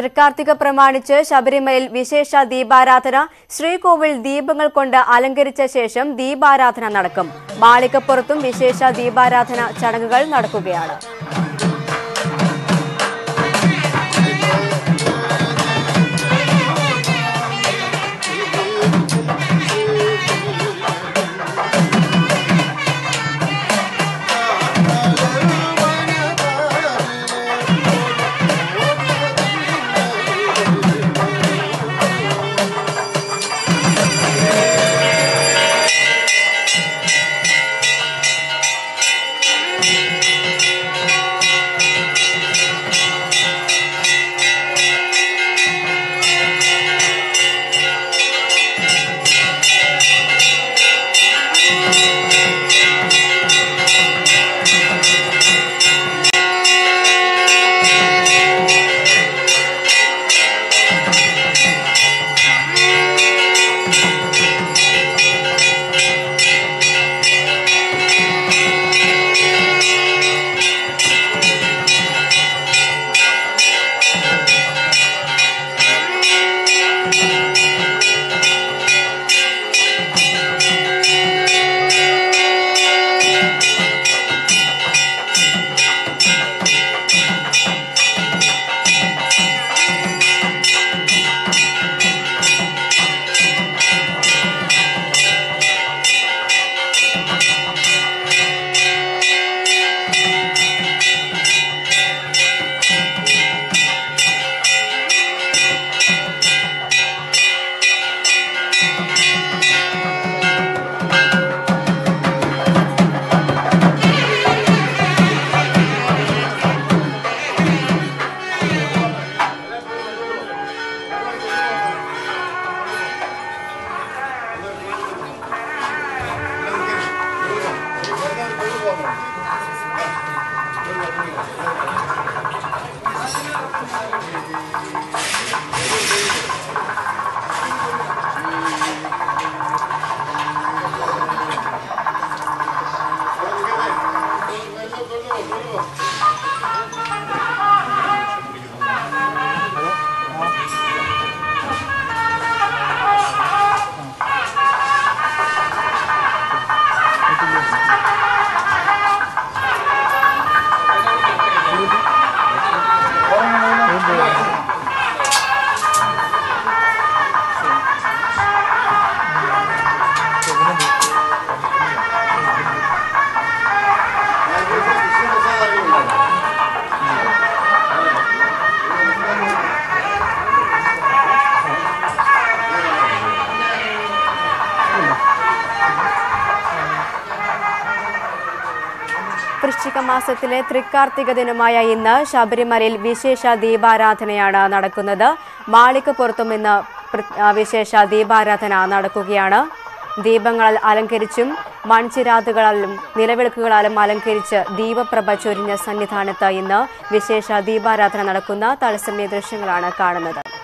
തൃക്കാർത്തിക പ്രമാണിച്ച് ശബരിമലയിൽ വിശേഷ ദീപാരാധന ശ്രീകോവിൽ ദീപങ്ങൾ കൊണ്ട് അലങ്കരിച്ച ശേഷം ദീപാരാധന നടക്കും മാളികപ്പുറത്തും വിശേഷ ദീപാരാധന ചടങ്ങുകൾ നടക്കുകയാണ് വൃശ്ചിക മാസത്തിലെ തൃക്കാർത്തിക ദിനമായ ഇന്ന് ശബരിമലയിൽ വിശേഷ ദീപാരാധനയാണ് നടക്കുന്നത് മാളികപ്പുറത്തും ഇന്ന് പ്ര- ആ, വിശേഷ ദീപാരാധന നടക്കുകയാണ് ദീപങ്ങളാൽ അലങ്കരിച്ചും മൺചിരാതുകളാലും നിലവിളക്കുകളാലും അലങ്കരിച്ച് ദീപപ്രഭ ചൊരിഞ്ഞ സന്നിധാനത്ത് ഇന്ന് വിശേഷ ദീപാരാധന നടക്കുന്ന തത്സമയ ദൃശ്യങ്ങളാണ് കാണുന്നത്